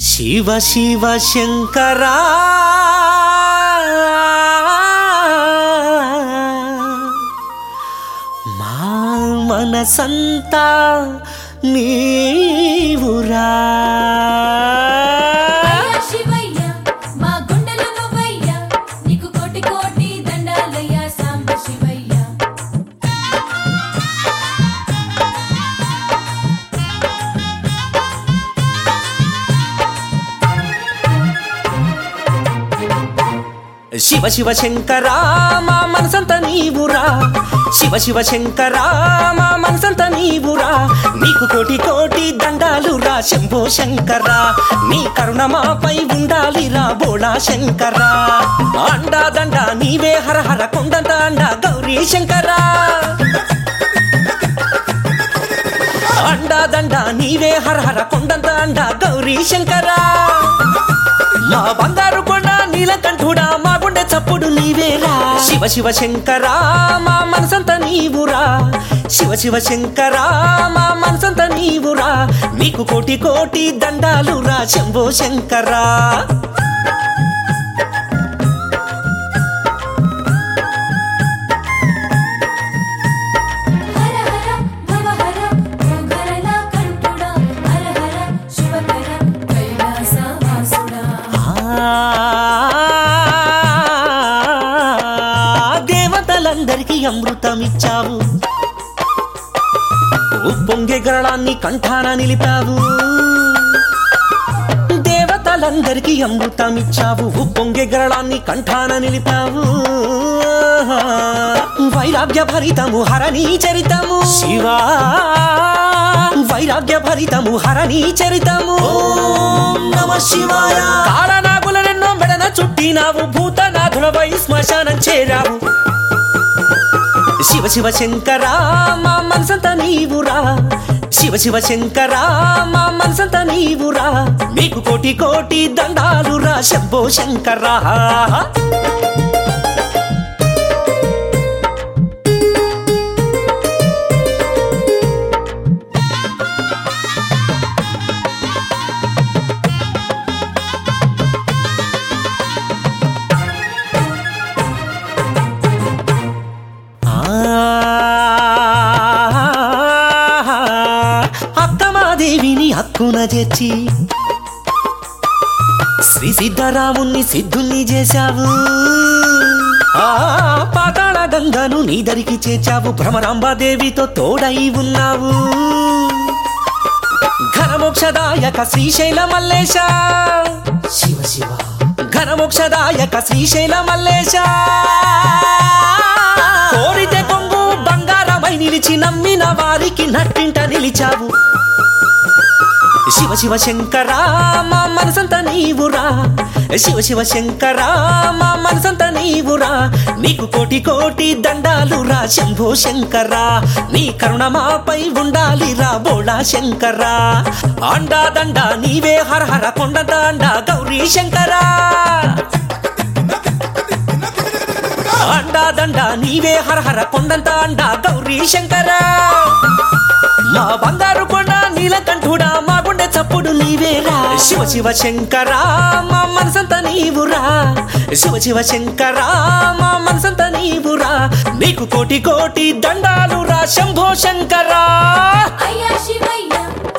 శివ శివ శంకరా మా మనసంతా నీవురా అయ్యా శివయ్య మా గుండెలో నువ్వయ్య నీకు కోటి కోటి దండాలయ్యా సాంబ శివయ్య శివ శివ శంకరా మా మనసంతా నీవురా శివ శివ శంకరా మా మనసంతా నీవురా నీకు కోటి కోటి దండాలు రా శంభో శంకరా నీ కరుణ మాపై ఉండాలిరా బోళా శంకరా అండా దండ నీవే హర హర కొండంత అండ గౌరీ శంకరా అండా దండ నీవే హర హర కొండంత అండ గౌరీ శంకరా మా బంగారు కొండ నీలకంఠుడా మా గుండె చప్పుడు నీవేరా శివ శివ శంకరా మా మనసంతా నీవురా శివ శివ శంకరా మా మనసంతా నీవురా నీకు కోటి కోటి దండాలు రా శంభో శంకరా హర హర భవ హర భూగరళ కంఠుడా హర హర శివకర కైలాస వాసుడా ఆ, దేవతలందరికీ అమృతమిచ్చావు ఉప్పొంగే గరళాన్ని కంఠాన నిలిపావు దేవతలందరికీ అమృతమిచ్చావు ఉప్పొంగే గరళాన్ని కంఠాన నిలిపావు వైరాగ్య భరితము హరణీ చరితము శివా వైరాగ్య భరితము హరణీ చరితము నమ శివాయ కాళనాగులనెన్నో మెడన చుట్టినావు భూతనాథులపై శ్మశానం చేరావు శివ శివ శంకరా మా మనసంతా నీవురా శివ శివ శంకరా మా మనసంతా నీవురా నీకు కోటి కోటి దండాలు రా శంభో శంకరా అక్కమాదేవిని హక్కున చేర్చి శ్రీ సిద్ధరాముణ్ణి సిద్ధుణ్ణి చేశావు ఆ పాతాళ గంగను నీ దరికి చేర్చావు భ్రమరాంబాదేవితో తోడై ఉన్నావు ఘనమోక్షదాయక శ్రీశైల మల్లేశ శివ శివ ఘనమోక్షదాయక శ్రీశైల మల్లేశ కోరితే కొంగు బంగారమై నిలిచి నమ్మిన వారికి నట్టింట నిలిచావు శివ శివ శంకరా మా మనసంతా నీవురా శివ శివ శంకరా మా మనసంతా నీవురా నీకు కోటి కోటి దండాలు రా శంభో శంకరా నీ కరుణ మాపై ఉండాలి రా బోళా శంకరా అండా దండ నీవే హర హర కొండ దండ గౌరీ శంకరా అండా దండ నీవే హర హర కొండంత అండ గౌరీ శంకరా మా బంగారు కొండ నీలకంఠుడా మా గుండె చప్పుడు నీవేరా శివ శివ శంకరా మా మనసంతా నీవురా శివ శివ శంకరా మా మనసంతా నీవురా నీకు కోటి కోటి దండాలు రా శంభో శంకరా అయ్యా శివయ్య